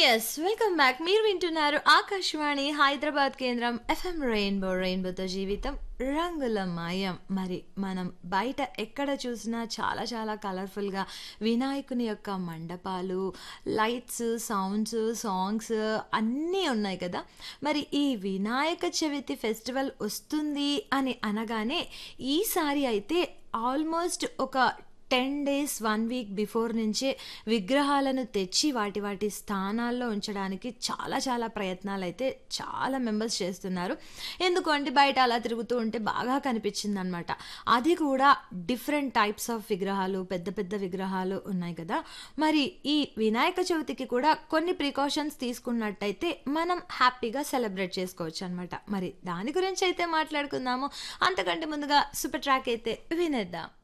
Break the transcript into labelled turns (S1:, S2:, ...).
S1: yes welcome back మీరు వింటున్నారు ఆకాశవాణి హైదరాబాద్ కేంద్రం ఎఫ్ఎం రెయిన్బో రెయిన్బోతో జీవితం రంగుల మాయం మరి మనం బయట ఎక్కడ చూసినా చాలా చాలా కలర్ఫుల్గా వినాయకుని యొక్క మండపాలు లైట్స్ సౌండ్స్ సాంగ్స్ అన్నీ ఉన్నాయి కదా మరి ఈ వినాయక చవితి ఫెస్టివల్ వస్తుంది అని అనగానే ఈసారి అయితే ఆల్మోస్ట్ ఒక ten days one week before నుంచే విగ్రహాలను తెచ్చి వాటి వాటి స్థానాల్లో ఉంచడానికి చాలా చాలా ప్రయత్నాలు అయితే చాలా మెంబర్స్ చేస్తున్నారు ఎందుకంటే బయట అలా తిరుగుతూ ఉంటే బాగా కనిపించింది అనమాట అది కూడా డిఫరెంట్ టైప్స్ ఆఫ్ విగ్రహాలు పెద్ద పెద్ద విగ్రహాలు ఉన్నాయి కదా మరి ఈ వినాయక చవితికి కూడా కొన్ని ప్రికాషన్స్ తీసుకున్నట్టయితే మనం హ్యాపీగా సెలబ్రేట్ చేసుకోవచ్చు అనమాట మరి దాని గురించి అయితే మాట్లాడుకుందాము అంతకంటే ముందుగా సూపర్ ట్రాక్ అయితే వినేద్దాం